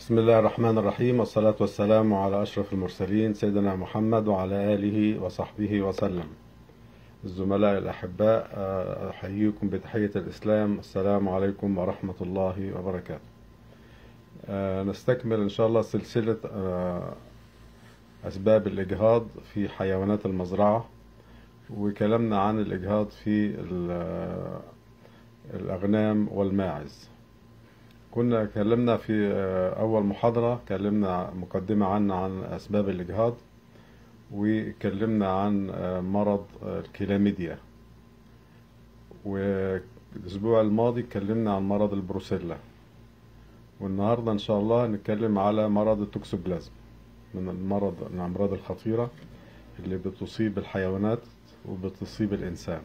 بسم الله الرحمن الرحيم والصلاة والسلام على أشرف المرسلين سيدنا محمد وعلى آله وصحبه وسلم الزملاء الأحباء آه، أحييكم بتحية الإسلام السلام عليكم ورحمة الله وبركاته آه، نستكمل إن شاء الله سلسلة آه، أسباب الإجهاض في حيوانات المزرعة وكلامنا عن الإجهاض في ال- الأغنام والماعز كنا اتكلمنا في آه، أول محاضرة اتكلمنا مقدمة عنا عن أسباب الإجهاض واتكلمنا عن آه، مرض آه، الكلاميديا والأسبوع الماضي اتكلمنا عن مرض البروسيلا والنهاردة إن شاء الله هنتكلم على مرض التوكسوبلازم من المرض من الأمراض الخطيرة اللي بتصيب الحيوانات وبتصيب الإنسان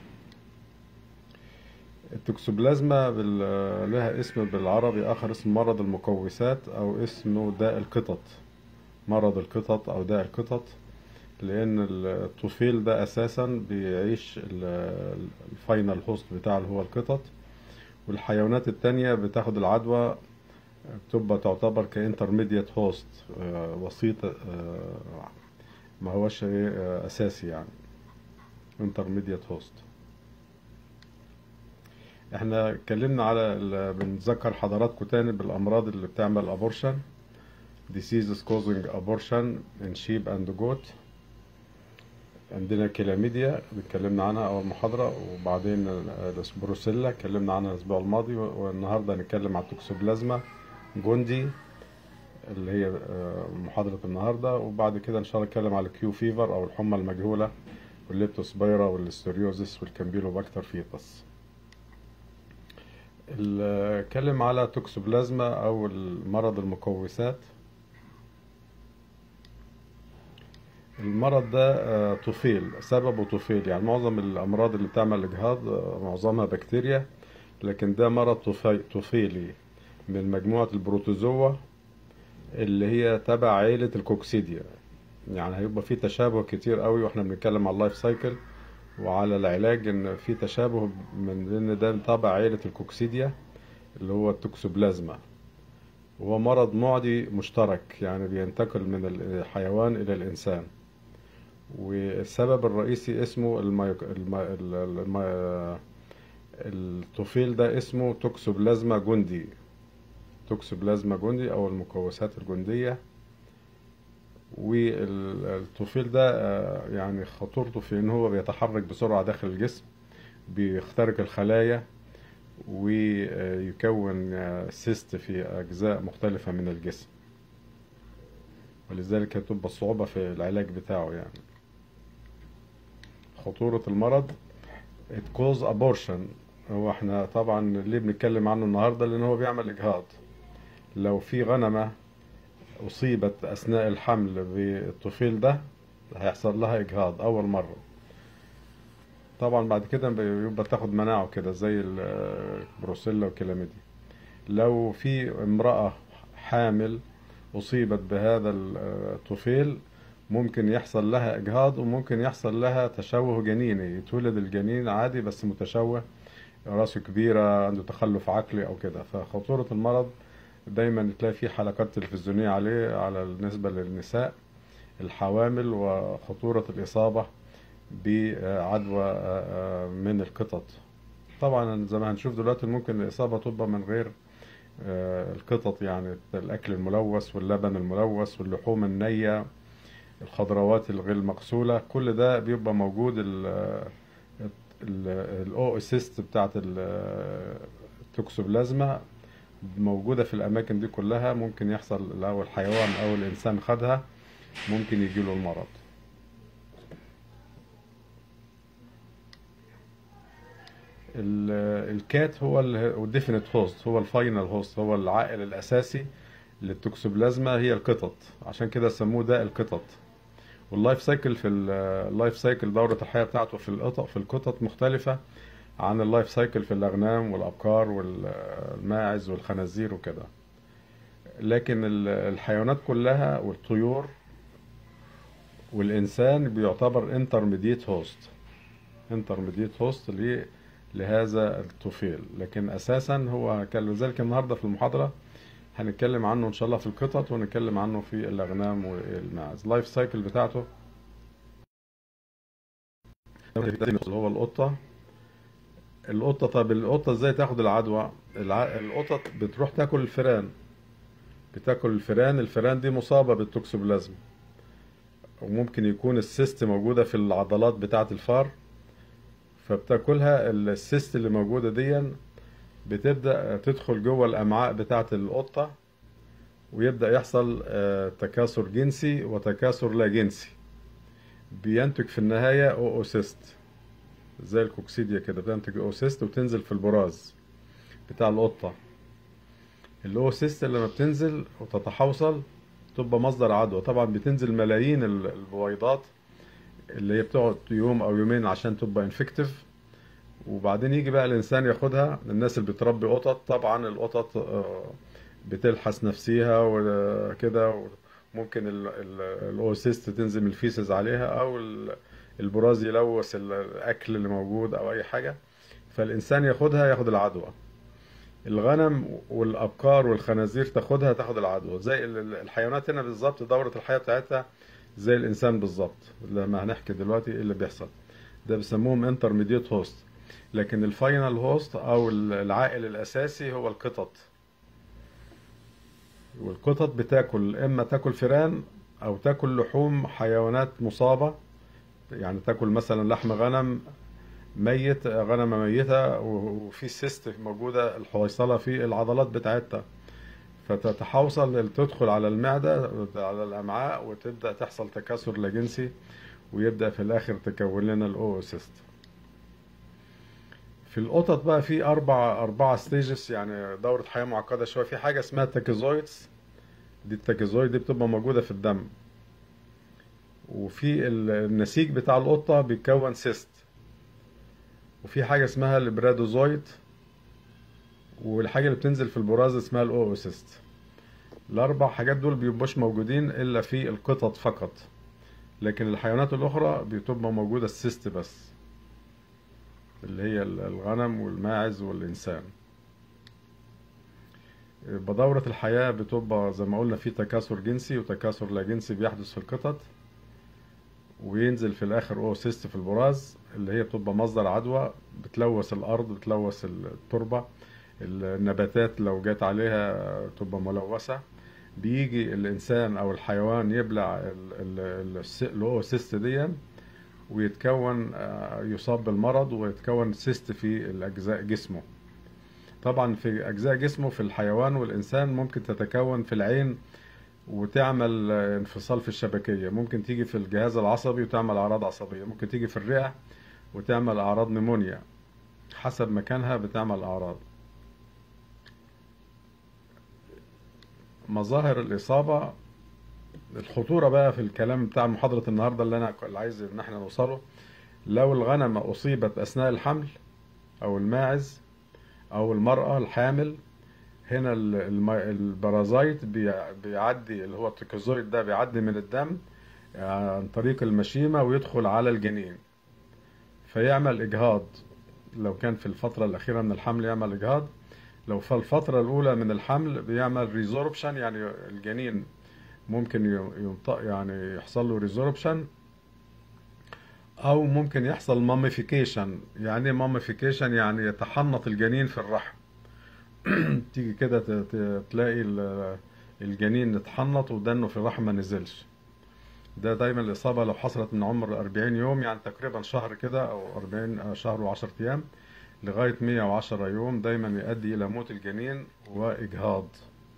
التوكسوبلازما بال- لها اسم بالعربي آخر اسم مرض المقوسات أو اسمه داء القطط مرض القطط أو داء القطط لأن الطفيل ده أساسا بيعيش ال- الفاينل هوست بتاعه اللي هو القطط والحيوانات التانية بتاخد العدوى بتبقى تعتبر كانترميديت هوست وسيط آه، ما هوش إيه، آه، أساسي يعني انترميديت هوست احنا اتكلمنا على ال- بنذكر حضراتكم تاني بالامراض اللي بتعمل ابورشن diseases causing abortion in sheep and goat عندنا كلاميديا اتكلمنا عنها اول محاضرة وبعدين البروسيلا اتكلمنا عنها الاسبوع الماضي والنهارده هنتكلم على التوكسوبلازما جوندي اللي هي آه، محاضرة النهارده وبعد كده ان شاء الله نتكلم على الكيو فيفر او الحمى المجهولة والليبتوسبيرا والستيريوزيس والكامبيلوباكتر فيتس اتكلم على توكسوبلازما او المرض المقوسات المرض ده آه، طفيل سببه طفيل يعني معظم الامراض اللي بتعمل اجهاض آه، معظمها بكتيريا لكن ده مرض طفي- طفيلي من مجموعة البروتوزوا اللي هي تبع عيلة الكوكسيديا يعني هيبقى في تشابه كتير قوي واحنا بنتكلم على اللايف سايكل وعلى العلاج ان في تشابه من ان ده تبع عيلة الكوكسيديا اللي هو التوكسوبلازما وهو مرض معدي مشترك يعني بينتقل من الحيوان إلى الإنسان والسبب الرئيسي اسمه الميوك... الم... ال- ال- الم... الطفيل ده اسمه توكسوبلازما جندي توكسوبلازما جندي أو المقوسات الجندية والطفيل ده آه، يعني خطورته في ان هو بيتحرك بسرعة داخل الجسم بيخترق الخلايا ويكون آه، سيست في أجزاء مختلفة من الجسم ولذلك هتبقى الصعوبة في العلاج بتاعه يعني خطورة المرض it cause abortion هو احنا طبعا ليه بنتكلم عنه النهاردة لأن هو بيعمل إجهاض لو في غنمة أصيبت أثناء الحمل بالطفيل ده هيحصل لها إجهاض أول مرة طبعا بعد كده بيبقى تاخد مناعه كده زي البروسيلا والكلاميديا لو في امرأة حامل أصيبت بهذا الطفيل ممكن يحصل لها إجهاض وممكن يحصل لها تشوه جنيني يتولد الجنين عادي بس متشوه راسه كبيرة عنده تخلف عقلي أو كده فخطورة المرض دايما تلاقي فيه حلقات تلفزيونية عليه على بالنسبة للنساء الحوامل وخطورة الإصابة بعدوى من القطط طبعا زي ما هنشوف دلوقتي ممكن الإصابة تبقى من غير آه، القطط يعني الأكل الملوث واللبن الملوث واللحوم النية الخضروات الغير مغسولة كل ده بيبقى موجود الأوسيست بتاعت ال- التوكسوبلازما موجودة في الأماكن دي كلها ممكن يحصل لو الحيوان أو الإنسان خدها ممكن يجيله المرض ال- الكات هو الديفينيت هوست هو الفاينل هوست هو العائل الاساسي للتوكسوبلازما هي القطط عشان كده سموه داء القطط واللايف سايكل في ال- اللايف سايكل دورة الحياة بتاعته في القطط في القطط مختلفة عن اللايف سايكل في الأغنام والأبقار والماعز والخنازير وكده لكن ال- الحيوانات كلها والطيور والإنسان بيعتبر انترميديت هوست انترميديت هوست لهذا الطفيل لكن اساسا هو كان لذلك النهارده في المحاضره هنتكلم عنه ان شاء الله في القطط ونتكلم عنه في الاغنام والماعز اللايف سايكل بتاعته اللي هو القطه القطه طب القطه ازاي تاخد العدوى الع... القطط بتروح تاكل الفئران بتاكل الفئران الفئران دي مصابه بالتوكسوبلازم وممكن يكون السيست موجوده في العضلات بتاعه الفار فبتاكلها السيست اللي موجوده دي بتبدا تدخل جوه الامعاء بتاعه القطه ويبدا يحصل آه، تكاثر جنسي وتكاثر لا جنسي بينتج في النهايه اوسيست زي الكوكسيديا كده بتنتج اوسيست وتنزل في البراز بتاع القطه الاوسيست لما بتنزل وتتحوصل تبقى مصدر عدوى طبعا بتنزل ملايين ال- البويضات اللي هي بتقعد يوم او يومين عشان تبقى انفكتيف وبعدين يجي بقى الانسان ياخدها الناس اللي بتربي قطط طبعا القطط آه، بتلحس نفسيها وكده ممكن الاوسيست تنزل من الفيسز عليها او ال- البراز يلوث ال- الاكل اللي موجود او اي حاجه فالانسان ياخدها ياخد العدوى الغنم والابقار والخنازير تاخدها تاخد العدوى زي ال- ال- الحيوانات هنا بالظبط دوره الحياه بتاعتها زي الانسان بالظبط لما هنحكي دلوقتي ايه اللي بيحصل ده بيسموهم انترميديت هوست لكن الفاينل هوست او ال- العائل الاساسي هو القطط والقطط بتاكل اما تاكل فئران او تاكل لحوم حيوانات مصابه يعني تاكل مثلا لحم غنم ميت غنمة ميتة وفي سيست موجودة الحويصلة في العضلات بتاعتها فتتحوصل تدخل على المعدة على الأمعاء وتبدأ تحصل تكاثر لا جنسي ويبدأ في الآخر تكون لنا الأوسيست في القطط بقى في أربع أربعة ستيجز يعني دورة حياة معقدة شوية في حاجة اسمها تاكيزويدز دي التاكيزويد دي بتبقى موجودة في الدم وفي ال- النسيج بتاع القطة بيتكون سيست وفي حاجة اسمها البرادوزويد والحاجة اللي بتنزل في البراز اسمها الأوسيست الأربع حاجات دول بيبقوش موجودين إلا في القطط فقط لكن الحيوانات الأخرى بتبقى موجودة السيست بس اللي هي ال- الغنم والماعز والإنسان بدورة الحياة بتبقى زي ما قلنا في تكاثر جنسي وتكاثر لا جنسي بيحدث في القطط وينزل في الآخر أوسيست في البراز اللي هي بتبقى مصدر عدوى بتلوث الأرض بتلوث التربة النباتات لو جات عليها تبقى ملوثة بيجي الإنسان أو الحيوان يبلع ال- ال- الس- الأوسيست دي ويتكون آه، يصاب بالمرض ويتكون سيست في الأجزاء جسمه طبعا في أجزاء جسمه في الحيوان والإنسان ممكن تتكون في العين وتعمل آه، انفصال في الشبكية ممكن تيجي في الجهاز العصبي وتعمل أعراض عصبية ممكن تيجي في الرئة وتعمل أعراض نمونيا حسب مكانها بتعمل أعراض مظاهر الإصابة الخطورة بقى في الكلام بتاع محاضرة النهاردة اللي أنا اللي عايز إن احنا نوصله لو الغنمة أصيبت أثناء الحمل أو الماعز أو المرأة الحامل هنا ال- الم- البرازيت بي- بيعدي اللي هو التكازويد ده بيعدي من الدم عن طريق المشيمة ويدخل على الجنين فيعمل إجهاض لو كان في الفترة الأخيرة من الحمل يعمل إجهاض لو في الفترة الأولى من الحمل بيعمل ريزوربشن يعني الجنين ممكن ي- ينطق يعني يحصل له ريزوربشن أو ممكن يحصل ماميفيكيشن يعني ماميفيكيشن يعني يتحنط الجنين في الرحم تيجي كده ت- ت- تلاقي ال- الجنين اتحنط ودنه في الرحم ما نزلش ده دايما الإصابة لو حصلت من عمر 40 يوم يعني تقريبا شهر كده أو 40 شهر و10 أيام لغاية 110 يوم دايما يؤدي إلى موت الجنين وإجهاض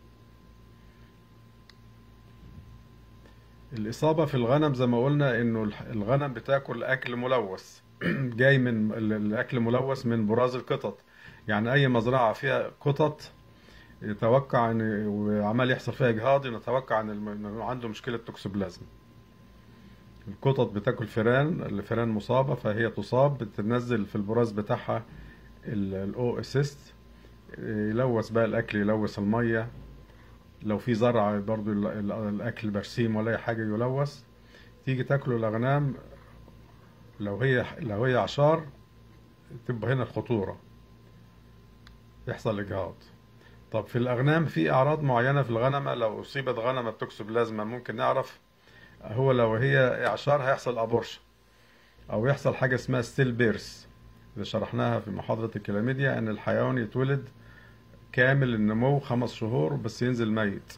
الإصابة في الغنم زي ما قلنا إنه الح- الغنم بتاكل أكل ملوث جاي من ال- الأكل ملوث من براز القطط يعني أي مزرعة فيها قطط يتوقع إن وعمال يحصل فيها إجهاض نتوقع إن الم- إنه عنده مشكلة توكسوبلازم القطط بتاكل فئران الفئران مصابة فهي تصاب بتنزل في البراز بتاعها الاو اسيست يلوث بقى الاكل يلوث المية لو في زرع برضو ال- ال- الاكل برسيم ولا اي حاجة يلوث تيجي تاكله الاغنام لو هي لو هي عشار تبقى هنا الخطورة يحصل اجهاض طب في الأغنام في أعراض معينة في الغنمة لو أصيبت غنمة بتوكسوبلازما ممكن نعرف هو لو هي إعشار هيحصل أبورشن أو يحصل حاجة اسمها ستيل بيرس اللي شرحناها في محاضرة الكلاميديا إن الحيوان يتولد كامل النمو خمس شهور بس ينزل ميت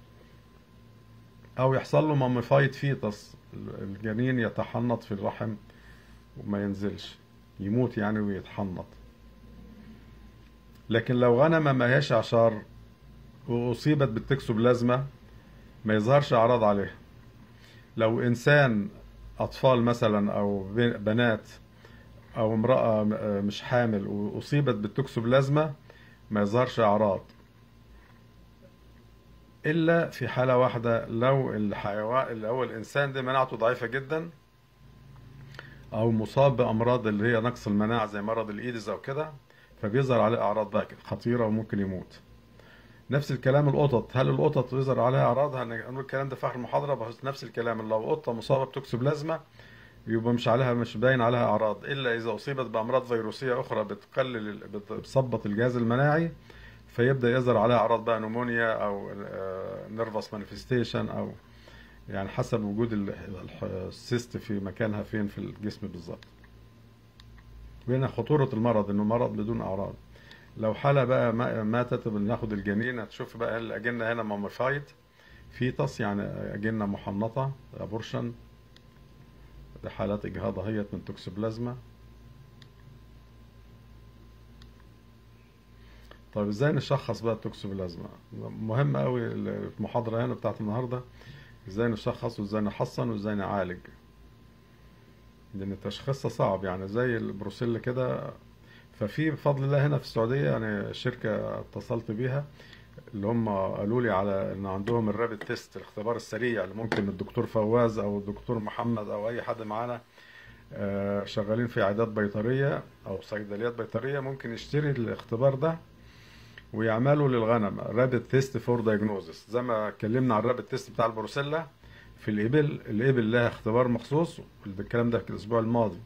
أو يحصل له ماميفايد فيتس الجنين يتحنط في الرحم وما ينزلش يموت يعني ويتحنط لكن لو غنمة ما هيش عشار وأصيبت بالتكسوبلازما ما يظهرش أعراض عليها لو إنسان أطفال مثلا أو بنات أو امرأة مش حامل وأصيبت بالتكسوبلازما ما يظهرش أعراض إلا في حالة واحدة لو الحيوان اللي هو الإنسان ده مناعته ضعيفة جدا أو مصاب بأمراض اللي هي نقص المناعة زي مرض الإيدز أو كده فبيظهر عليه أعراض بقى خطيرة وممكن يموت نفس الكلام القطط هل القطط يظهر عليها أعراض هنقول الكلام ده في آخر المحاضرة بس نفس الكلام لو قطة مصابة بتوكسوبلازما يبقى مش عليها مش باين عليها أعراض إلا إذا أصيبت بأمراض فيروسية أخرى بتقلل بتثبط الجهاز المناعي فيبدأ يظهر عليها أعراض بقى نمونيا أو نيرفس مانيفستيشن أو يعني حسب وجود السيست في مكانها فين في الجسم بالظبط وهنا خطورة المرض انه مرض بدون اعراض لو حالة بقى ماتت بناخد الجنين هتشوف بقى الاجنة هنا ماميفايد فيتس يعني اجنة محنطة ابورشن ده حالات اجهاض هيت من توكسوبلازما طيب ازاي نشخص بقى التوكسوبلازما مهم قوي المحاضرة هنا بتاعت النهاردة ازاي نشخص وازاي نحصن وازاي نعالج لان تشخيصها صعب يعني زي البروسيل كده ففي بفضل الله هنا في السعودية يعني شركة اتصلت بيها اللي هم قالوا لي على ان عندهم الرابid تيست الاختبار السريع اللي ممكن الدكتور فواز او الدكتور محمد او اي حد معانا شغالين في عيادات بيطرية او صيدليات بيطرية ممكن يشتري الاختبار ده ويعملوا للغنم رابid تيست فور دايجنوزس زي ما اتكلمنا عن الرابid تيست بتاع البروسيلا في الإبل الإبل لها اختبار مخصوص الكلام ده في الأسبوع الماضي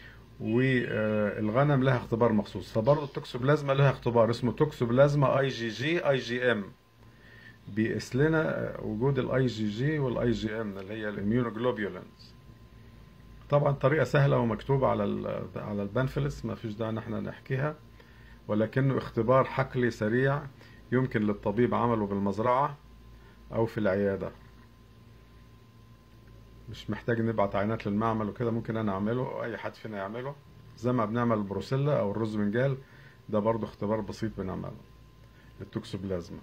والغنم لها اختبار مخصوص فبرضه التوكسوبلازما لها اختبار اسمه توكسوبلازما اي جي جي اي جي ام بيقيس لنا وجود الاي جي جي والاي جي ام اللي هي الاميونوجلوبيولينز طبعا طريقه سهله ومكتوبه على على البنفلس ما فيش داعي ان احنا نحكيها ولكنه اختبار حقلي سريع يمكن للطبيب عمله بالمزرعه او في العياده مش محتاج نبعت عينات للمعمل وكده ممكن انا اعمله او اي حد فينا يعمله زي ما بنعمل البروسيلا او الرز بنجال ده برضو اختبار بسيط بنعمله للتوكسوبلازما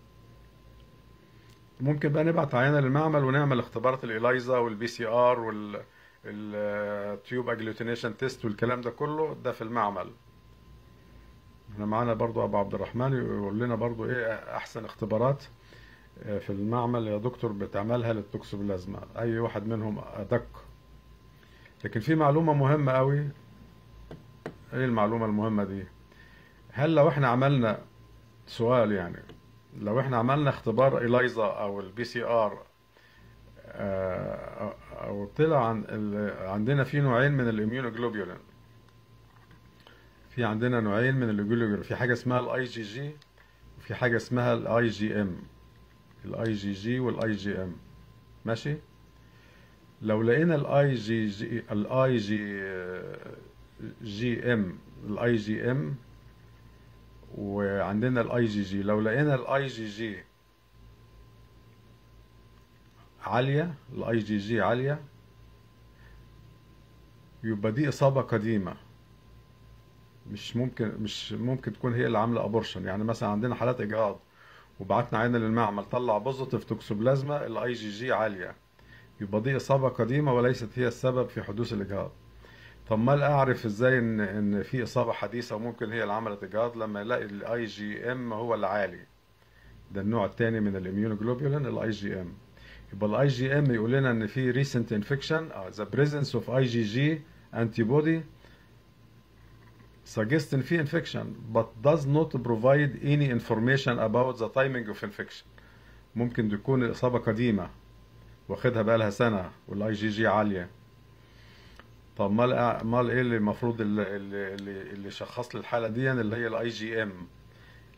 ممكن بقى نبعت عينة للمعمل ونعمل اختبارات الإلايزا والبي سي ار وال التيوب اجلوتينيشن تيست والكلام ده كله ده في المعمل احنا معانا برضو ابو عبد الرحمن يقول لنا برضو ايه احسن اختبارات في المعمل يا دكتور بتعملها للتوكسوبلازما اي واحد منهم ادق لكن في معلومة مهمة قوي ايه المعلومة المهمة دي هل لو احنا عملنا سؤال يعني لو احنا عملنا اختبار إلايزا او البي سي ار او طلع عن عندنا في نوعين من الاميونوجلوبولين في عندنا نوعين من الجلوبولين في حاجة اسمها الاي جي جي وفي حاجة اسمها الاي جي ام الاي جي جي والاي جي ام ماشي لو لقينا الاي جي جي الاي جي جي ام الاي جي ام وعندنا الاي جي جي لو لقينا الاي جي جي عالية الاي جي جي عالية يبقى دي اصابة قديمة مش ممكن مش ممكن تكون هي اللي عاملة ابورشن يعني مثلا عندنا حالات اجهاض وبعتنا عينة للمعمل طلع بوزيتيف توكسوبلازما الاي جي جي عالية يبقى دي اصابة قديمة وليست هي السبب في حدوث الاجهاض طب ما اعرف ازاي ان ان في اصابة حديثة وممكن هي اللي عملت اجهاض لما الاقي الاي جي ام هو العالي ده النوع الثاني من الاميونوجلوبولين الاي جي ام يبقى الاي جي ام يقول لنا ان في recent infection uh, the presence of IgG antibody suggests ان في infection but does not provide any information about the timing of infection ممكن تكون الإصابة قديمة واخدها بقى لها سنة والاي جي جي عالية طب مال امال ايه اللي المفروض اللي اللي, اللي شخص لي الحالة دي اللي هي الاي جي ام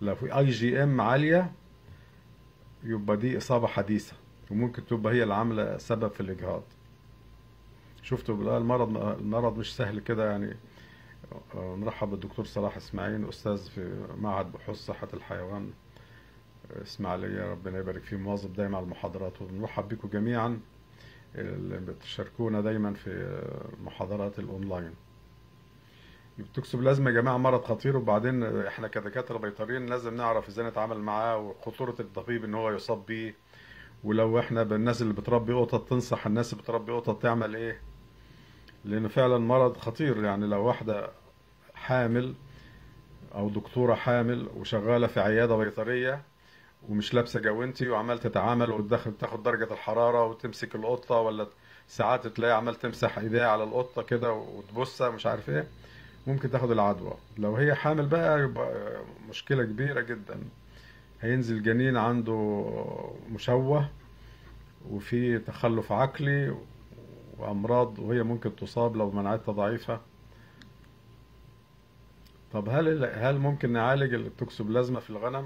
لو في اي جي ام عاليه يبقى دي اصابه حديثه وممكن تبقى هي اللي عامله سبب في الاجهاض شفتوا بقى المرض المرض مش سهل كده يعني آه، نرحب بالدكتور صلاح اسماعيل استاذ في معهد بحوث صحه الحيوان اسماعيليه ربنا يبارك فيه مواظب دايما على المحاضرات ونرحب بكم جميعا اللي بتشاركونا دايما في محاضرات الاونلاين التوكسوبلازما يا جماعه مرض خطير وبعدين احنا كدكاتره بيطريين لازم نعرف ازاي نتعامل معاه وخطوره الطبيب ان هو يصاب بيه ولو احنا بالناس اللي بتربي قطط تنصح الناس اللي بتربي قطط تعمل ايه لانه فعلا مرض خطير يعني لو واحده حامل او دكتوره حامل وشغاله في عياده بيطريه ومش لابسه جوانتي وعمال تتعامل وتدخل تاخد درجه الحراره وتمسك القطه ولا ساعات تلاقي عمال تمسح ايديها على القطه كده وتبصها مش عارف ايه ممكن تاخد العدوى لو هي حامل بقى يبقى مشكله كبيره جدا هينزل جنين عنده مشوه وفي تخلف عقلي وامراض وهي ممكن تصاب لو مناعتها ضعيفه طب هل هل ممكن نعالج التوكسوبلازما في الغنم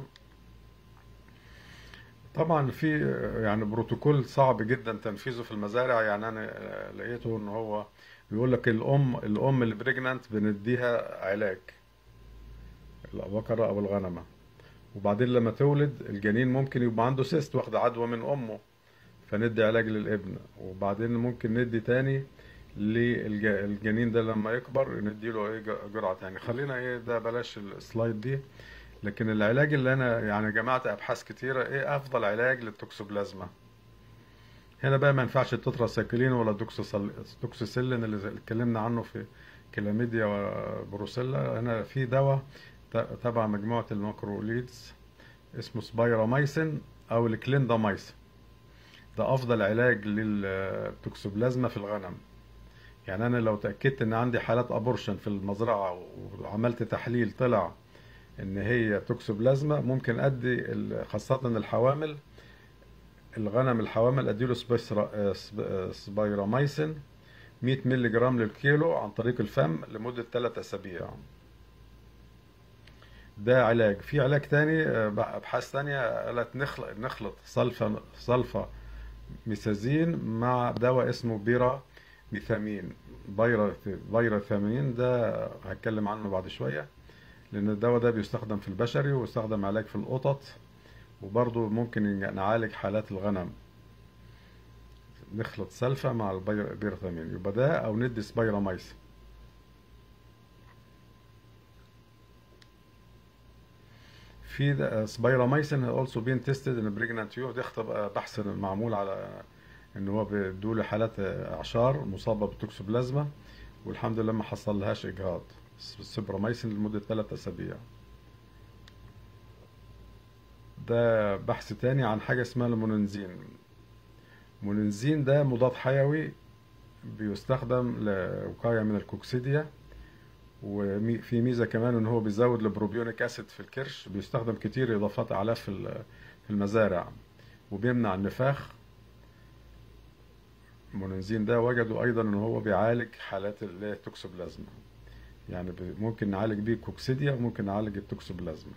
طبعا في يعني بروتوكول صعب جدا تنفيذه في المزارع يعني انا لقيته ان هو بيقول لك الام الام اللي بريجنانت بنديها علاج البقره او الغنمه وبعدين لما تولد الجنين ممكن يبقى عنده سيست واخد عدوى من امه فندي علاج للابن وبعدين ممكن ندي تاني للجنين ده لما يكبر نديله ايه جرعه تاني خلينا ايه ده بلاش السلايد دي لكن العلاج اللي انا يعني جمعت ابحاث كتيره ايه افضل علاج للتوكسوبلازما هنا بقى ما ينفعش التتراسايكلين ولا الدوكسوسيلين اللي اتكلمنا عنه في كلاميديا وبروسيلا هنا في دواء تبع مجموعه الماكروليدز اسمه سبايرامايسين او الكليندامايسين ده افضل علاج للتوكسوبلازما في الغنم يعني انا لو تاكدت ان عندي حالات ابورشن في المزرعه وعملت تحليل طلع ان هي توكسوبلازما ممكن ادي خاصه الحوامل الغنم الحوامل اديله سبايرامايسين 100 مللي جرام للكيلو عن طريق الفم لمده 3 اسابيع ده علاج في علاج تاني ابحاث تانية قالت نخلط نخلط صلفة صلفة ميسازين مع دواء اسمه بيرا ميثامين بيرا بيرا ثامين ده هتكلم عنه بعد شويه لان الدواء ده بيستخدم في البشري ويستخدم علاج في القطط وبرضه ممكن نعالج حالات الغنم نخلط سلفة مع البيرثامين يبقى ده او ندي سبايرامايسين في سبايرامايسين also being tested in pregnant youth ده بحث معمول على ان هو بيدوا حالات اعشار مصابه بالتوكسوبلازما والحمد لله ما حصل لهاش اجهاض سبرامايسين لمده 3 اسابيع ده بحث تاني عن حاجه اسمها الموننزين الموننزين ده مضاد حيوي بيستخدم لوقايه من الكوكسيديا وفي ميزه كمان ان هو بيزود البروبيونيك اسيد في الكرش بيستخدم كتير اضافات اعلاف في المزارع وبيمنع النفاخ الموننزين ده وجدوا ايضا ان هو بيعالج حالات التوكسوبلازما يعني ممكن نعالج بيه الكوكسيديا وممكن نعالج التوكسوبلازما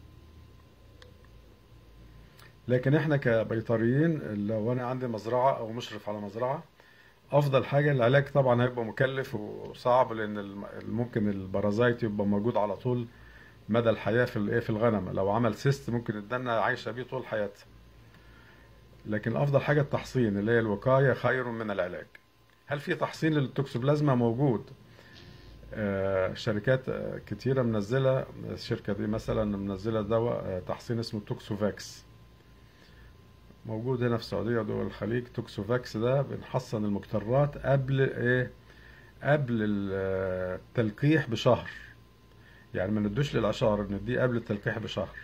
لكن احنا كبيطريين لو انا عندي مزرعه او مشرف على مزرعه افضل حاجه العلاج طبعا هيبقى مكلف وصعب لان ممكن البارازايت يبقى موجود على طول مدى الحياه في الايه في الغنم لو عمل سيست ممكن الدنه عايشه بيه طول حياتها لكن افضل حاجه التحصين اللي هي الوقايه خير من العلاج هل في تحصين للتوكسوبلازما موجود آه شركات كتيره منزله الشركه دي مثلا منزله دواء تحصين اسمه توكسوفاكس موجود هنا في السعوديه ودول الخليج توكسوفاكس ده بنحصن المكترات قبل ايه قبل التلقيح بشهر يعني ما ندوش للعشار نديه قبل التلقيح بشهر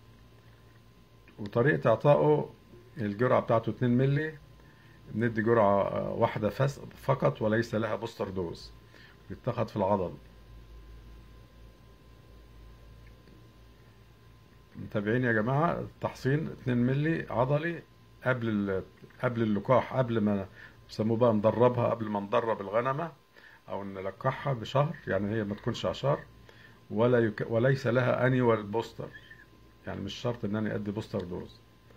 وطريقه اعطائه الجرعه بتاعته 2 مللي ندي جرعه واحده فقط وليس لها بوستر دوز بيتاخد في العضل متابعين يا جماعه التحصين 2 مللي عضلي قبل قبل اللقاح قبل ما بيسموه بقى ندربها قبل ما ندرب الغنمه او نلقحها بشهر يعني هي ما تكونش عشار ولا يك... وليس لها انيوال بوستر يعني مش شرط ان انا ادي بوستر دوز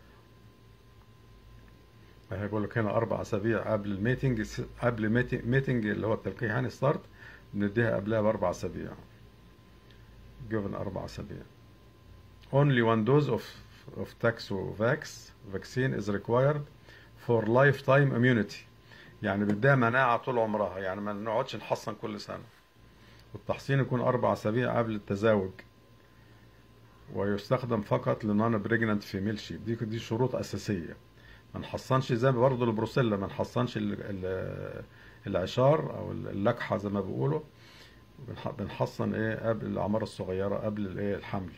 هي بيقول لك هنا اربع اسابيع قبل الميتنج قبل ميتنج اللي هو التلقيح يعني ستارت بنديها قبلها باربع اسابيع given اربع اسابيع only one dose of of Taxovax vaccine is required for lifetime immunity يعني بدها مناعة طول عمرها يعني ما نقعدش نحصن كل سنة والتحصين يكون أربع أسابيع قبل التزاوج ويستخدم فقط لنون بريجننت فيميل شيب دي دي شروط أساسية ما نحصنش زي برضه البروسيلا ما نحصنش ال- ال- العشار أو اللكحة زي ما بيقولوا بنح- بنحصن إيه قبل الأعمار الصغيرة قبل الإيه الحمل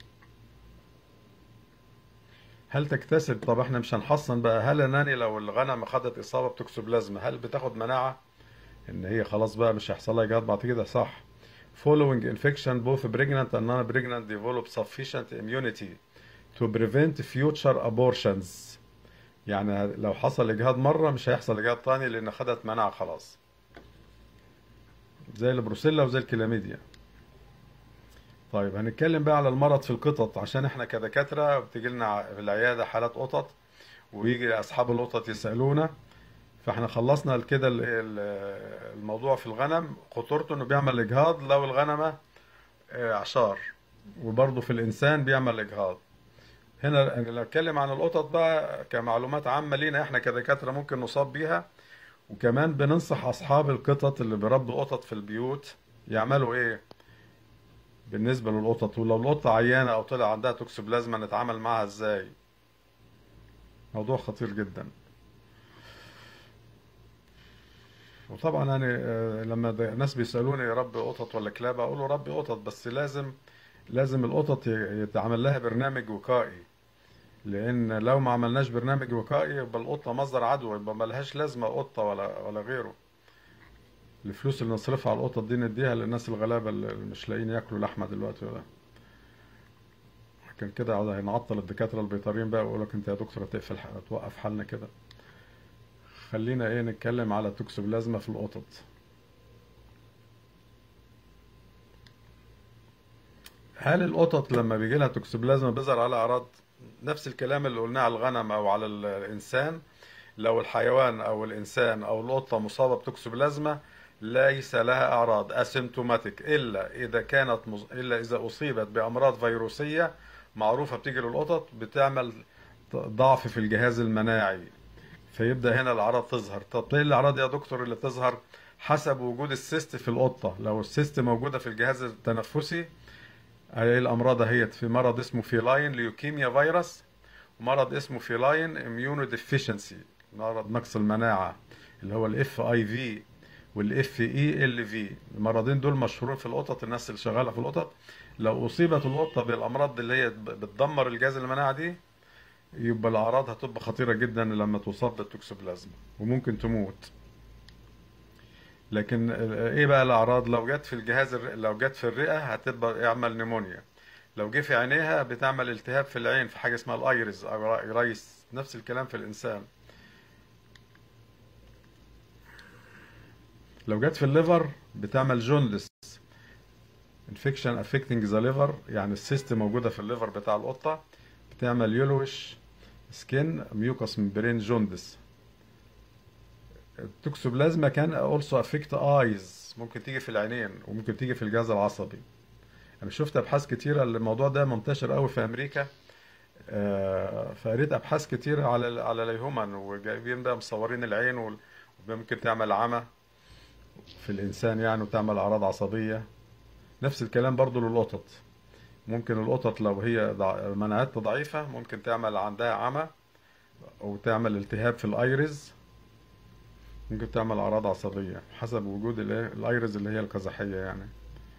هل تكتسب طب احنا مش هنحصن بقى هل يا ناني لو الغنم خدت اصابه بتوكسوبلازما هل بتاخد مناعه ان هي خلاص بقى مش هيحصل لها اجهاض بعد كده صح following infection both pregnant and non-pregnant develop sufficient immunity to prevent future abortions يعني لو حصل اجهاض مره مش هيحصل اجهاض تاني لان خدت مناعه خلاص زي البروسيلا وزي الكلاميديا طيب هنتكلم بقى على المرض في القطط عشان احنا كدكاترة بتيجي لنا في العيادة حالات قطط ويجي اصحاب القطط يسألونا فاحنا خلصنا كده ال- ال- الموضوع في الغنم خطورته انه بيعمل اجهاض لو الغنمة آه، عشار وبرضه في الانسان بيعمل اجهاض هنا أنا نتكلم عن القطط بقى كمعلومات عامة لينا احنا كدكاترة ممكن نصاب بيها وكمان بننصح اصحاب القطط اللي بيربوا قطط في البيوت يعملوا ايه بالنسبة للقطط ولو القطة عيانة أو طلع عندها توكسوبلازما نتعامل معاها إزاي؟ موضوع خطير جدا وطبعا أنا آه، لما د- ناس بيسألوني ربي قطط ولا كلاب أقول له ربي قطط بس لازم لازم القطط ي- يتعمل لها برنامج وقائي لأن لو ما عملناش برنامج وقائي يبقى القطة مصدر عدوى يبقى ملهاش لازمة قطة ولا ولا غيره الفلوس اللي نصرفها على القطط دي نديها للناس الغلابة اللي مش لاقيين ياكلوا لحمة دلوقتي ولا لكن كده هنعطل الدكاترة البيطريين بقى ويقول لك انت يا دكتور هتقفل توقف حالنا كده خلينا ايه نتكلم على التوكسوبلازما في القطط هل القطط لما بيجي لها توكسوبلازما بيظهر على اعراض نفس الكلام اللي قلناه على الغنم او على الانسان لو الحيوان او الانسان او القطه مصابه بتوكسوبلازما ليس لها اعراض اسيمتوماتيك الا اذا كانت مص... الا اذا اصيبت بامراض فيروسيه معروفه بتيجي للقطط بتعمل ضعف في الجهاز المناعي فيبدا هنا الاعراض تظهر طب ايه الاعراض يا دكتور اللي تظهر حسب وجود السيست في القطه لو السيست موجوده في الجهاز التنفسي هي الامراض اهيت في مرض اسمه فيلاين ليوكيميا فيروس ومرض اسمه فيلاين اميونو ديفيشنسي مرض نقص المناعه اللي هو الاف اي في والاف اي ال في المرضين دول مشهورين في القطط الناس اللي شغاله في القطط لو اصيبت القطه بالامراض اللي هي بتدمر الجهاز المناعي دي يبقى الاعراض هتبقى خطيره جدا لما تصاب بالتوكسوبلازما وممكن تموت لكن ايه بقى الاعراض لو جت في الجهاز الر- لو جت في الرئه هتبقى يعمل نيمونيا لو جه في عينيها بتعمل التهاب في العين في حاجه اسمها الايريز او ايرايس نفس الكلام في الانسان لو جت في الليفر بتعمل جوندس انفكشن افكتنج ذا ليفر يعني السيست موجوده في الليفر بتاع القطه بتعمل يلوش سكين ميوكس ممبرين جوندس التوكسوبلازما كان also affect eyes ممكن تيجي في العينين وممكن تيجي في الجهاز العصبي انا شفت ابحاث كتيره الموضوع ده منتشر قوي في امريكا آه، فقريت ابحاث كتيره على على الهيومن وجايبين بقى مصورين العين وال- وممكن تعمل عمى في الانسان يعني وتعمل اعراض عصبيه نفس الكلام برضو للقطط ممكن القطط لو هي ضع- مناعتها ضعيفه ممكن تعمل عندها عمى او تعمل التهاب في الايرز ممكن تعمل اعراض عصبيه حسب وجود الايه الايرز اللي هي القزحيه يعني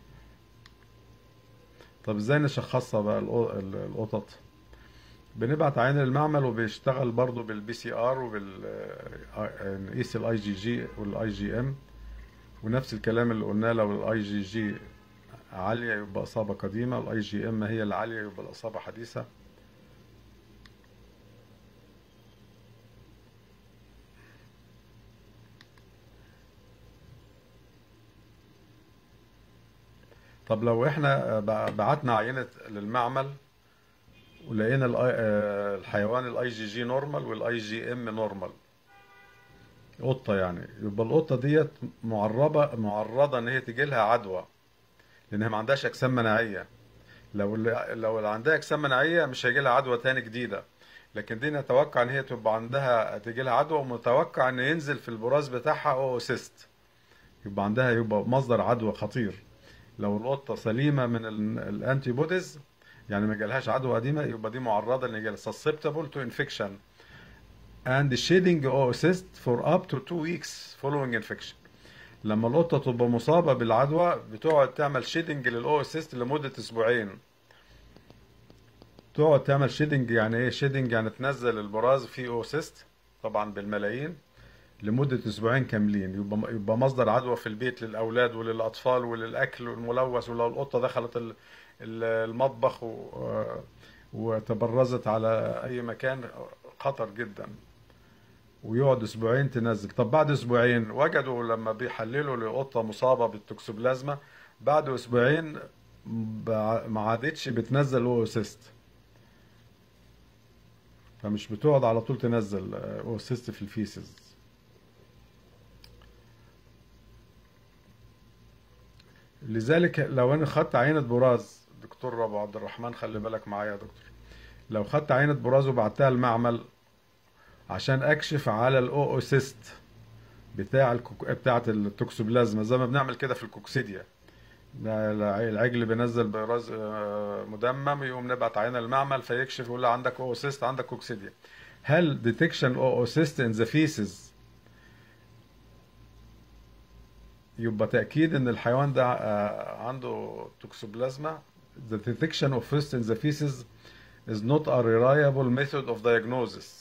طب ازاي نشخصها بقى القو- ال- القطط بنبعت عين المعمل وبيشتغل برضو بالبي سي ار وبال نقيس الاي جي جي والاي جي ام ونفس الكلام اللي قلناه لو الاي جي جي عالية يبقى إصابة قديمة الاي جي ام هي العالية يبقى الإصابة حديثة طب لو احنا ب- بعتنا عينة للمعمل ولقينا ال- آه، الحيوان الاي جي جي نورمال والاي جي ام نورمال قطة يعني يبقى القطة ديت معرضة معرضة ان هي تجي لها عدوى لانها ما عندهاش اجسام مناعية لو اللي لو اللي عندها اجسام مناعية مش هيجي لها عدوى تاني جديدة لكن دي نتوقع ان هي تبقى عندها تجي لها عدوى ومتوقع ان ينزل في البراز بتاعها اوسيست يبقى عندها يبقى مصدر عدوى خطير لو القطة سليمة من ال- الانتي بوديز يعني ما جالهاش عدوى قديمة يبقى دي معرضة ان يجيلها susceptible to infection and shedding oocyst for up to two weeks following infection لما القطة تبقى مصابة بالعدوى بتقعد تعمل شيدنج للأوسيست لمدة أسبوعين تقعد تعمل شيدنج يعني ايه شيدنج يعني تنزل البراز فيه أوسيست طبعا بالملايين لمدة أسبوعين كاملين يبقى يبقى مصدر عدوى في البيت للأولاد وللأطفال وللأكل الملوث ولو القطة دخلت ال- ال- المطبخ و- وتبرزت على أي مكان خطر جدا ويقعد اسبوعين تنزل طب بعد اسبوعين وجدوا لما بيحللوا لقطه مصابه بالتوكسوبلازما بعد اسبوعين بع- ما عادتش بتنزل اوسيست فمش بتقعد على طول تنزل اوسيست في الفيسز لذلك لو انا خدت عينه براز دكتور ابو عبد الرحمن خلي بالك معايا يا دكتور لو خدت عينه براز وبعتها المعمل عشان اكشف على الاوسيست بتاع الكوك... بتاعه التوكسوبلازما زي ما بنعمل كده في الكوكسيديا ده الع- العجل بينزل براز آه، مدمم يقوم نبعت عينه المعمل فيكشف يقول له عندك اوسيست عندك كوكسيديا هل ديتكشن اوسيست ان ذا فيسز يبقى تأكيد ان الحيوان ده آه، عنده توكسوبلازما the detection of cyst in the feces is not a reliable method of diagnosis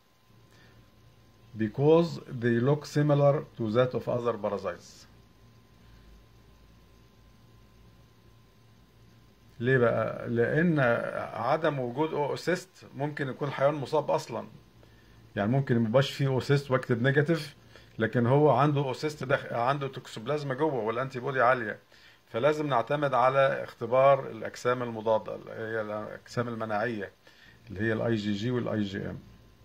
because they look similar to that of other parasites. ليه بقى؟ لأن عدم وجود اوسيست ممكن يكون الحيوان مصاب أصلا. يعني ممكن ما يبقاش فيه اوسيست واكتب نيجاتيف لكن هو عنده اوسيست داخل عنده توكسوبلازما جوه والانتي بودي عالية. فلازم نعتمد على اختبار الأجسام المضادة اللي هي الأجسام المناعية اللي هي الاي جي جي والاي جي ام.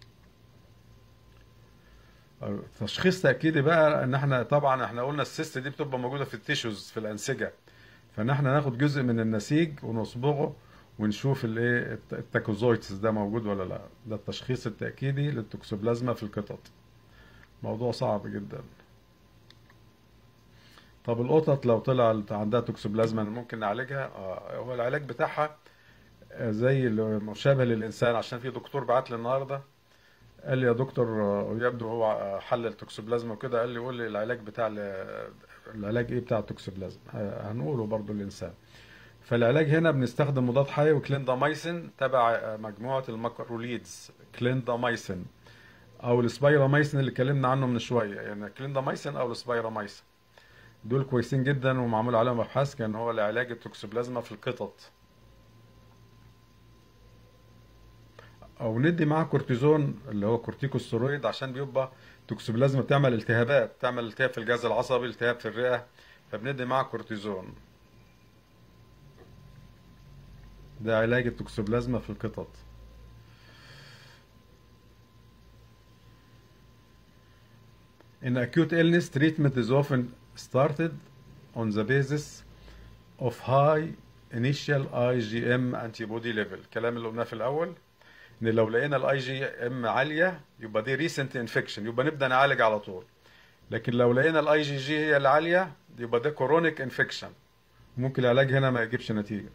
تشخيص تأكيدي بقى ان احنا طبعا احنا قلنا السيست دي بتبقى موجودة في التيشوز في الأنسجة فان احنا ناخد جزء من النسيج ونصبغه ونشوف الايه الت- التاكوزويتس ده موجود ولا لا ده التشخيص التأكيدي للتوكسوبلازما في القطط موضوع صعب جدا طب القطط لو طلع عندها توكسوبلازما ممكن نعالجها اه هو العلاج بتاعها آه، زي اللي مشابه للإنسان عشان في دكتور بعت لي النهارده قال لي يا دكتور آه، يبدو هو آه، حل التوكسوبلازما وكده قال لي قول لي العلاج بتاع ال- العلاج ايه بتاع التوكسوبلازما آه، هنقوله برضو للإنسان فالعلاج هنا بنستخدم مضاد حيوي كليندامايسين تبع آه، مجموعة الماكروليدز كليندامايسين او السبايرامايسين اللي اتكلمنا عنه من شوية يعني كليندامايسين او السبايرامايسين دول كويسين جدا ومعمول عليهم ابحاث كان هو لعلاج التوكسوبلازما في القطط او ندي معاه كورتيزون اللي هو كورتيكوستيرويد عشان بيبقى توكسوبلازما بتعمل التهابات بتعمل التهاب في الجهاز العصبي التهاب في الرئة فبندي معاه كورتيزون ده علاج التوكسوبلازما في القطط In acute illness, treatment is often started on the basis of high initial IgM antibody level الكلام اللي قلناه في الأول ان لو لقينا الاي جي ام عاليه يبقى دي ريسنت انفكشن يبقى نبدا نعالج على طول لكن لو لقينا الاي جي جي هي العاليه يبقى ده كورونيك انفكشن ممكن العلاج هنا ما يجيبش نتيجه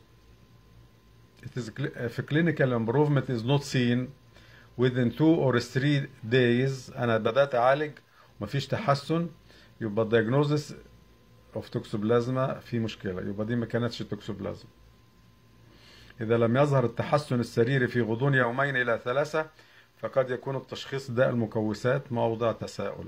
It is cl- if clinical improvement is not seen within two or three days انا بدات اعالج ومفيش تحسن يبقى diagnosis of toxoplasma في مشكله يبقى دي ما كانتش توكسوبلازما إذا لم يظهر التحسن السريري في غضون يومين إلى ثلاثة فقد يكون التشخيص داء المكوسات موضع تساؤل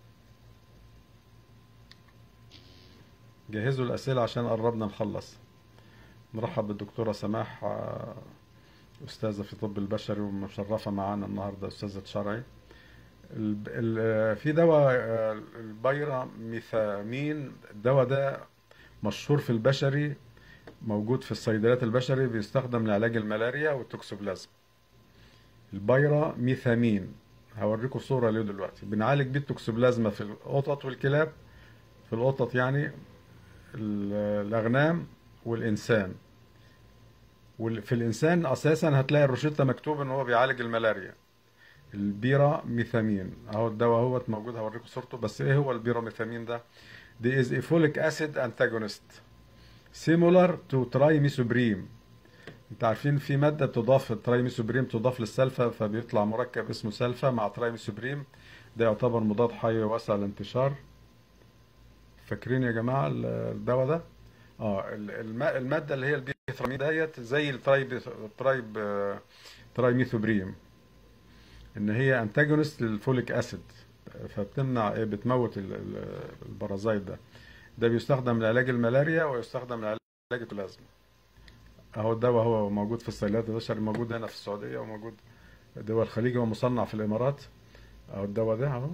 جهزوا الأسئلة عشان قربنا نخلص نرحب بالدكتورة سماح آه، أستاذة في طب البشري ومشرفة معانا النهاردة أستاذة شرعي ال- ال- في دواء آه، البيراميثامين الدواء ده مشهور في البشري موجود في الصيدليات البشري بيستخدم لعلاج الملاريا والتوكسوبلازم البيرا ميثامين هوريكم صورة ليه دلوقتي بنعالج بيه التوكسوبلازما في القطط والكلاب في القطط يعني ال- الأغنام والإنسان وفي الإنسان أساسا هتلاقي الروشتة مكتوب إن هو بيعالج الملاريا البيرا ميثامين اهو الدواء اهوت موجود هوريكم صورته بس ايه هو البيرا ميثامين ده دي از a folic acid antagonist similar to trimethoprim انت عارفين في ماده بتضاف الترايميثوبريم تضاف للسلفا فبيطلع مركب اسمه سلفا مع ترايميثوبريم ده يعتبر مضاد حيوي واسع الانتشار فاكرين يا جماعه ال- الدواء ده اه ال- الم- الماده اللي هي البيثرامين ديت زي الترايب الترايب آه، ترايميثوبريم ان هي انتاجونست للفوليك اسيد فبتمنع ايه بتموت ال- ال- البرازيت ده ده بيستخدم لعلاج الملاريا ويستخدم لعلاج البلازما اهو الدواء هو موجود في الصيدليات البشري موجود هنا في السعوديه وموجود دول الخليج ومصنع في الامارات اهو الدواء ده اهو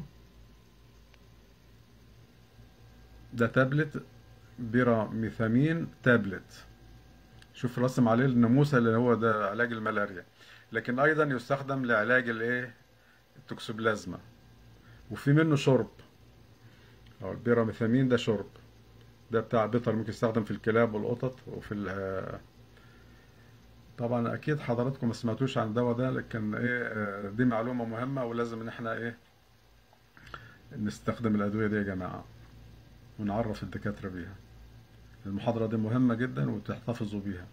ده تابلت بيرا ميثامين تابلت شوف رسم عليه الناموسه اللي هو ده علاج الملاريا لكن ايضا يستخدم لعلاج الايه التوكسوبلازما وفي منه شرب او البيراميثامين ده شرب ده بتاع بيطر ممكن يستخدم في الكلاب والقطط وفي ال- طبعا اكيد حضراتكم ما سمعتوش عن الدواء ده لكن ايه آه، دي معلومة مهمة ولازم ان احنا ايه نستخدم الادوية دي يا جماعة ونعرف الدكاترة بيها المحاضرة دي مهمة جدا وتحتفظوا بيها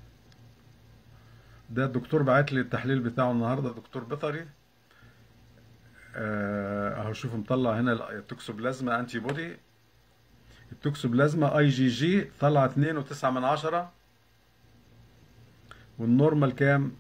ده الدكتور بعت لي التحليل بتاعه النهارده دكتور بيطري آه، اهو شوف مطلع هنا التوكسوبلازما انتي بودي التوكسوبلازما اي جي جي طلع 2.9 من عشرة والنورمال كام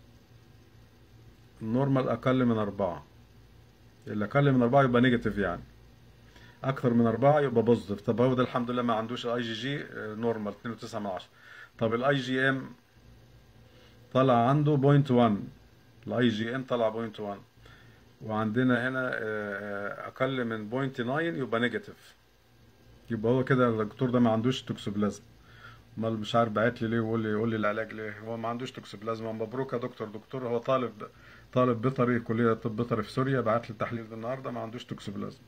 النورمال اقل من أربعة اللي اقل من أربعة يبقى نيجاتيف يعني اكثر من أربعة يبقى بوزيتيف طب هو ده الحمد لله ما عندوش اي جي جي نورمال 2.9 من عشرة طب الاي جي ام طلع عنده بوينت 1 الاي جي ام طلع بوينت 1 وعندنا هنا آه، آه، اقل من بوينت 9 يبقى نيجاتيف يبقى هو كده الدكتور ده ما عندوش توكسوبلازم امال مش عارف بعت لي ليه ويقول لي يقول لي العلاج ليه هو ما عندوش توكسوبلازم مبروك يا دكتور دكتور هو طالب طالب بيطري كليه طب بيطري في سوريا بعت لي التحليل ده النهارده ما عندوش توكسوبلازم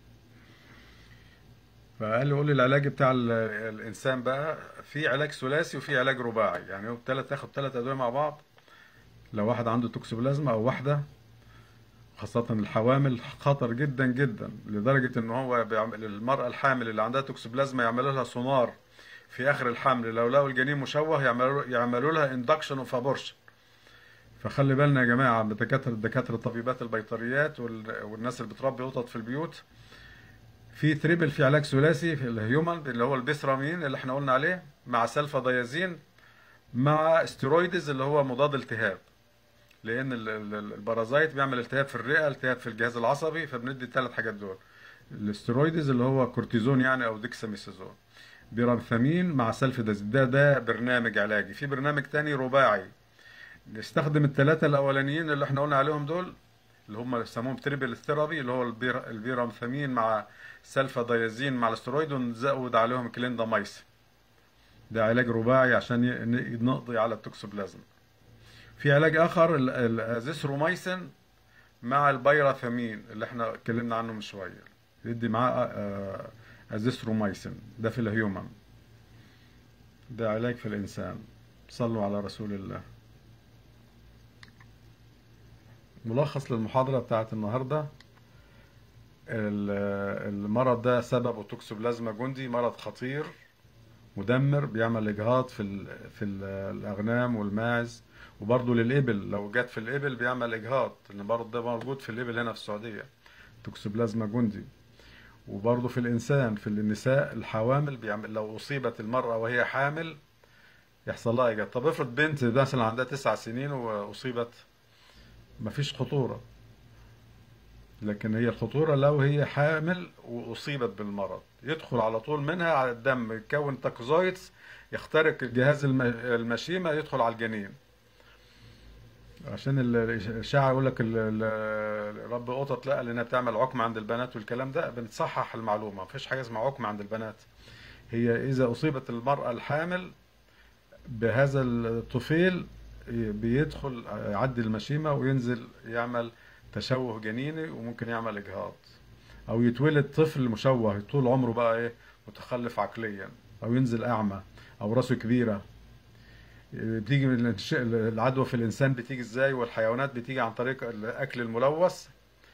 فقال لي قول لي العلاج بتاع ال- الانسان بقى في علاج ثلاثي وفي علاج رباعي يعني هو ثلاث تاخد ثلاث ادويه مع بعض لو واحد عنده توكسوبلازما او واحده خاصة الحوامل خطر جدا جدا لدرجة ان هو بيعمل المرأة الحامل اللي عندها توكسوبلازما يعملوا لها سونار في اخر الحمل لو لقوا الجنين مشوه يعملوا يعملوا لها اندكشن اوف ابورشن فخلي بالنا يا جماعة دكاترة دكاترة الطبيبات البيطريات وال- والناس اللي بتربي قطط في البيوت في تريبل في علاج ثلاثي في الهيومن اللي هو البيسرامين اللي احنا قلنا عليه مع سلفا دايازين مع ستيرويدز اللي هو مضاد التهاب لان ال- ال- البرازيت بيعمل التهاب في الرئه التهاب في الجهاز العصبي فبندي الثلاث حاجات دول الاسترويدز اللي هو كورتيزون يعني او ديكساميثازون بيرامثامين مع سلفيدازين ده ده برنامج علاجي في برنامج تاني رباعي نستخدم الثلاثه الاولانيين اللي احنا قلنا عليهم دول اللي هم يسموهم تريبل ثيرابي اللي هو البير البيرامثامين مع سلفا دايازين مع الاسترويد ونزود عليهم كليندامايسين ده علاج رباعي عشان ي- ن- نقضي على التوكسوبلازم في علاج اخر ال- الازيثرومايسين مع البيراثامين اللي احنا اتكلمنا عنه من شويه يدي معاه آه، ازيثرومايسين ده في الهيومن ده علاج في الانسان صلوا على رسول الله ملخص للمحاضرة بتاعت النهاردة ال- المرض ده سببه توكسوبلازما جندي مرض خطير مدمر بيعمل إجهاض في ال في ال الأغنام والماعز وبرضه للإبل لو جت في الإبل بيعمل إجهاض لأن المرض ده موجود في الإبل هنا في السعودية توكسوبلازما جندي وبرضه في الإنسان في النساء الحوامل بيعمل لو أصيبت المرأة وهي حامل يحصل لها إجهاض طب افرض بنت مثلا عندها تسع سنين وأصيبت مفيش خطورة لكن هي الخطورة لو هي حامل وأصيبت بالمرض يدخل على طول منها على الدم يتكون تاكوزايتس يخترق الجهاز الم- المشيمة يدخل على الجنين عشان ال- الإشاعة يقول لك ال- ال- رب قطط لا لأنها بتعمل عقم عند البنات والكلام ده بنصحح المعلومة مفيش حاجة اسمها عقم عند البنات هي إذا أصيبت المرأة الحامل بهذا الطفيل بيدخل يعدي المشيمة وينزل يعمل تشوه جنيني وممكن يعمل إجهاض أو يتولد طفل مشوه طول عمره بقى إيه متخلف عقليا أو ينزل أعمى أو راسه كبيرة بتيجي من الش- العدوى في الإنسان بتيجي إزاي والحيوانات بتيجي عن طريق الأكل الملوث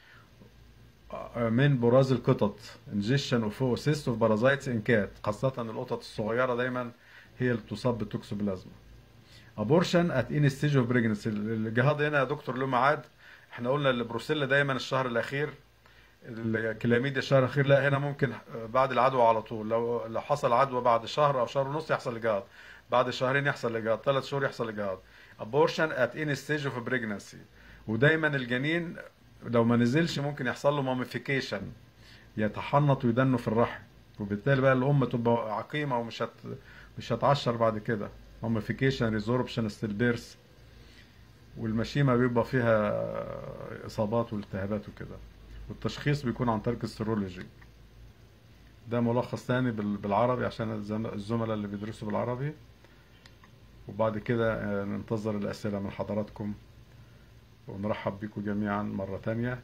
من براز القطط ingestion of cyst of parasites in cat خاصة القطط الصغيرة دايما هي اللي بتصاب بالتوكسوبلازما abortion at any stage of pregnancy الجهاض هنا يا دكتور له ميعاد احنا قلنا البروسيلا دايما الشهر الاخير الكلاميديا الشهر الاخير لا هنا ممكن بعد العدوى على طول لو لو حصل عدوى بعد شهر او شهر ونص يحصل اجهاض بعد شهرين يحصل اجهاض ثلاث شهور يحصل اجهاض abortion at any stage of pregnancy ودايما الجنين لو ما نزلش ممكن يحصل له ماميفيكيشن يتحنط ويدنه في الرحم وبالتالي بقى الام تبقى عقيمه ومش هت مش هتعشر بعد كده ماميفيكيشن ريزوربشن ستيلبيرث والمشيمه بيبقى فيها اصابات والتهابات وكده والتشخيص بيكون عن طريق السيرولوجي ده ملخص تاني بال- بالعربي عشان الزم- الزملاء اللي بيدرسوا بالعربي وبعد كده آه، ننتظر الأسئلة من حضراتكم ونرحب بكم جميعا مرة تانية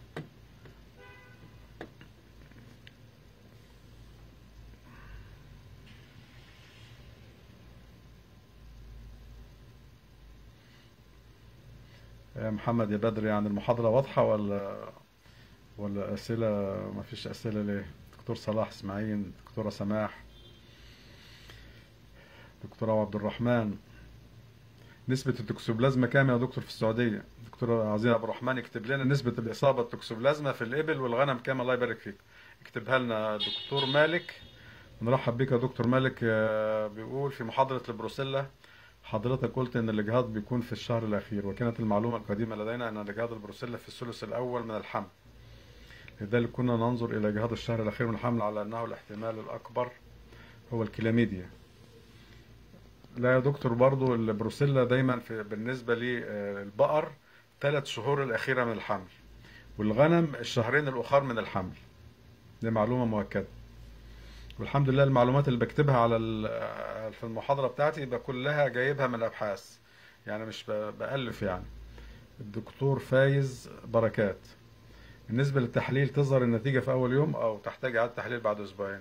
يا محمد يا بدر يعني المحاضرة واضحة ولا ولا أسئلة ما فيش أسئلة ليه دكتور صلاح إسماعيل دكتورة سماح دكتور عبد الرحمن نسبة التوكسوبلازما كام يا دكتور في السعودية دكتور عزيز عبد الرحمن يكتب لنا نسبة الإصابة التوكسوبلازما في الإبل والغنم كام الله يبارك فيك اكتبها لنا دكتور مالك نرحب بك يا دكتور مالك آه، بيقول في محاضرة البروسيلا حضرتك قلت ان الاجهاض بيكون في الشهر الاخير وكانت المعلومة القديمة لدينا ان الاجهاض البروسيلا في الثلث الاول من الحمل لذلك كنا ننظر الى اجهاض الشهر الاخير من الحمل على انه الاحتمال الاكبر هو الكلاميديا لا يا دكتور برضو البروسيلا دايما في بالنسبة للبقر ثلاث شهور الأخيرة من الحمل والغنم الشهرين الأخر من الحمل دي معلومة مؤكدة والحمد لله المعلومات اللي بكتبها على ال- في المحاضرة بتاعتي يبقى كلها جايبها من الأبحاث يعني مش ب- بألف يعني الدكتور فايز بركات بالنسبة للتحليل تظهر النتيجة في أول يوم أو تحتاج إعادة تحليل بعد أسبوعين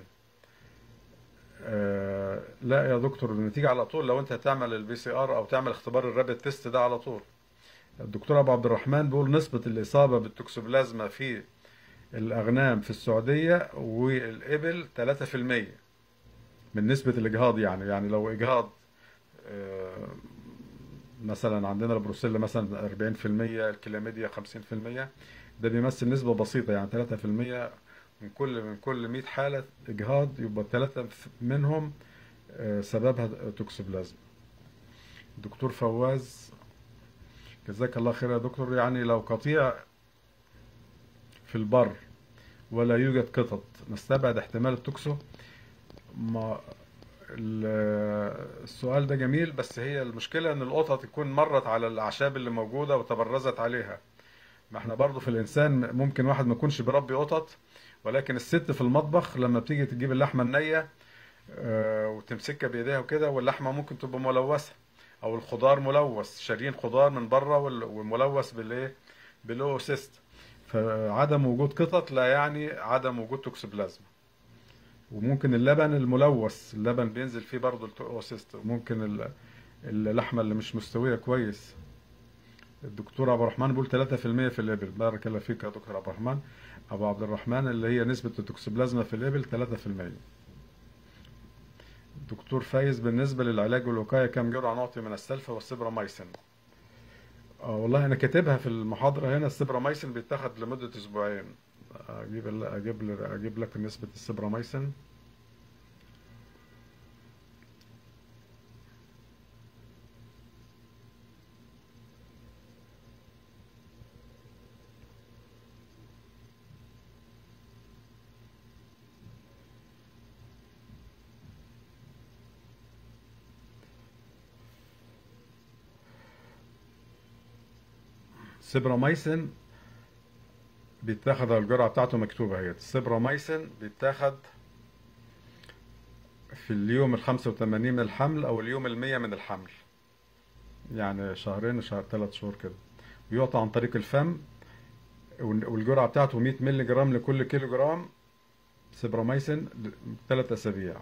آه، لا يا دكتور النتيجة على طول لو انت هتعمل البي سي ار او تعمل اختبار الرابid تيست ده على طول الدكتور ابو عبد الرحمن بيقول نسبة الاصابة بالتوكسوبلازما في الاغنام في السعودية والابل 3% من نسبة الاجهاض يعني يعني لو اجهاض آه، مثلا عندنا البروسيلا مثلا 40% الكلاميديا 50% ده بيمثل نسبة بسيطة يعني 3% من كل من كل 100 حالة إجهاض يبقى ثلاثة منهم آه، سببها توكسوبلازما دكتور فواز جزاك الله خير يا دكتور يعني لو قطيع في البر ولا يوجد قطط نستبعد احتمال التوكسو ما ال- السؤال ده جميل بس هي المشكلة ان القطط تكون مرت على الاعشاب اللي موجودة وتبرزت عليها ما احنا برضو في الانسان ممكن واحد ما يكونش بيربي قطط ولكن الست في المطبخ لما بتيجي تجيب اللحمة النية آه، وتمسكها بايديها وكده واللحمة ممكن تبقى ملوثة او الخضار ملوث شارين خضار من بره وال- وملوث بالايه بالاوسيست فعدم وجود قطط لا يعني عدم وجود توكسوبلازما وممكن اللبن الملوث اللبن بينزل فيه برضه الاوسيست وممكن ال- اللحمة اللي مش مستوية كويس الدكتور عبد الرحمن بيقول 3% في الابل بارك الله فيك يا دكتور عبد الرحمن ابو عبد الرحمن اللي هي نسبة التوكسوبلازما في الابل 3% دكتور فايز بالنسبة للعلاج والوقاية كم جرعة نعطي من السلفا والسيبراميسين اه والله انا كاتبها في المحاضرة هنا السيبراميسين بيتاخد لمدة اسبوعين اجيب ال- اجيب ل- اجيب لك نسبة السيبراميسين السيبراميسين بيتاخد الجرعة بتاعته مكتوبة اهي السيبراميسين بيتاخد في اليوم ال 85 من الحمل او اليوم ال 100 من الحمل يعني شهرين شهر ثلاث شهور كده ويعطى عن طريق الفم والجرعة بتاعته 100 مللي جرام لكل كيلو جرام سيبراميسين ثلاث أسابيع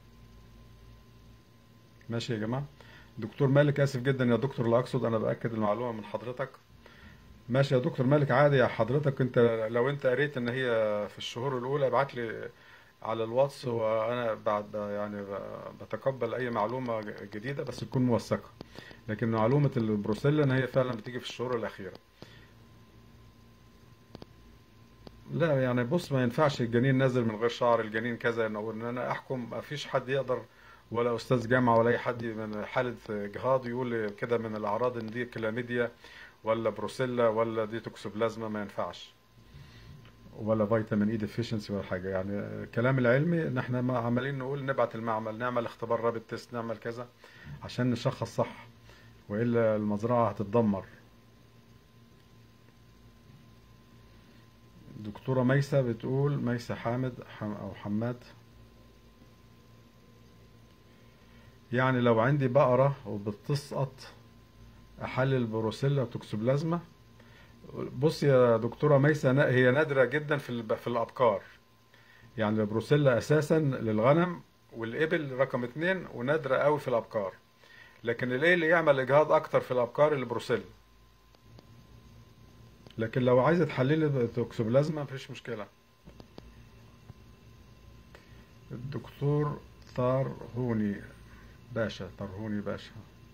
ماشي يا جماعة دكتور مالك آسف جدا يا دكتور لا أقصد أنا بأكد المعلومة من حضرتك ماشي يا دكتور مالك عادي يا حضرتك أنت لو أنت قريت إن هي في الشهور الأولى ابعت لي على الواتس وأنا بعد يعني بتقبل أي معلومة جديدة بس تكون موثقة لكن معلومة البروسيلا إن هي فعلا بتيجي في الشهور الأخيرة لا يعني بص ما ينفعش الجنين نازل من غير شعر الجنين كذا انه ان انا احكم ما فيش حد يقدر ولا استاذ جامعه ولا اي حد من حاله اجهاض يقول لي كده من الاعراض ان دي كلاميديا ولا بروسيلا ولا دي توكسوبلازما ما ينفعش ولا فيتامين اي ديفيشنسي ولا حاجه يعني الكلام العلمي ان احنا ما عمالين نقول نبعت المعمل نعمل اختبار رابط تيست نعمل كذا عشان نشخص صح والا المزرعه هتتدمر دكتورة ميسة بتقول ميسة حامد حم أو حماد يعني لو عندي بقرة وبتسقط أحلل بروسيلا وتوكسوبلازما بص يا دكتورة ميسة هي نادرة جدا في في الأبقار يعني البروسيلا أساسا للغنم والإبل رقم اتنين ونادرة قوي في الأبقار لكن الايه اللي يعمل إجهاض أكتر في الأبقار البروسيلا لكن لو عايزة تحللي توكسوبلازما مفيش مشكلة الدكتور طرهوني باشا طرهوني باشا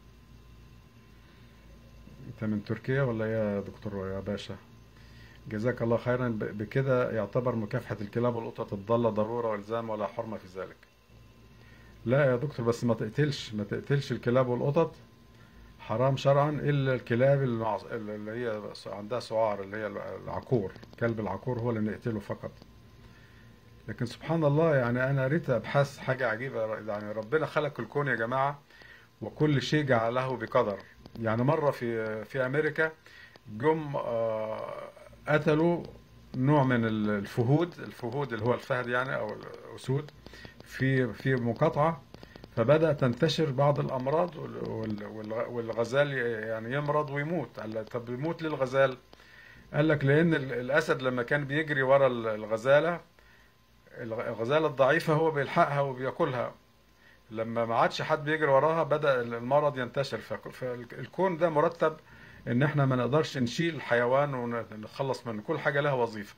انت من تركيا ولا يا دكتور يا باشا جزاك الله خيرا بكده يعتبر مكافحة الكلاب والقطط الضالة ضرورة والزام ولا حرمة في ذلك لا يا دكتور بس ما تقتلش ما تقتلش الكلاب والقطط حرام شرعا الا الكلاب اللي هي عندها سعار اللي هي العقور كلب العقور هو اللي نقتله فقط لكن سبحان الله يعني انا قريت ابحاث حاجه عجيبه يعني ربنا خلق الكون يا جماعه وكل شيء جعله بقدر يعني مره في في امريكا جم قتلوا نوع من الفهود الفهود اللي هو الفهد يعني او الاسود في في مقاطعه فبدأ تنتشر بعض الأمراض والغزال يعني يمرض ويموت قال لك طب يموت ليه الغزال قال لك لأن الأسد لما كان بيجري ورا الغزالة الغزالة الضعيفة هو بيلحقها وبياكلها لما ما عادش حد بيجري وراها بدأ المرض ينتشر فالكون ده مرتب ان احنا ما نقدرش نشيل حيوان ونخلص منه كل حاجة لها وظيفة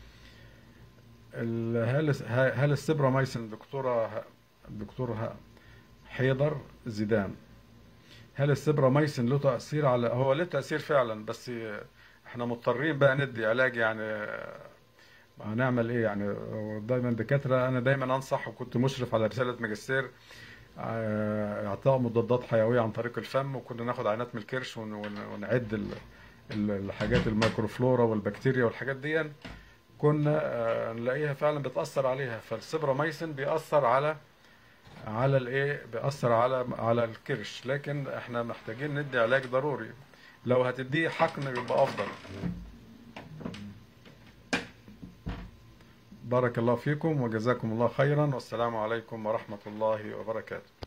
هل هل السبراميسين دكتورة دكتور حيدر زيدان هل السبراميسين له تأثير على هو له تأثير فعلا بس احنا مضطرين بقى ندي علاج يعني هنعمل ايه يعني دايما دكاترة انا دايما انصح وكنت مشرف على رسالة ماجستير اعطاء مضادات حيوية عن طريق الفم وكنا ناخد عينات من الكرش ونعد الحاجات الميكروفلورا والبكتيريا والحاجات دي كنا نلاقيها فعلا بتأثر عليها فالسبراميسين بيأثر على على الايه بيأثر على على الكرش لكن احنا محتاجين ندي علاج ضروري لو هتديه حقن يبقى افضل بارك الله فيكم وجزاكم الله خيرا والسلام عليكم ورحمة الله وبركاته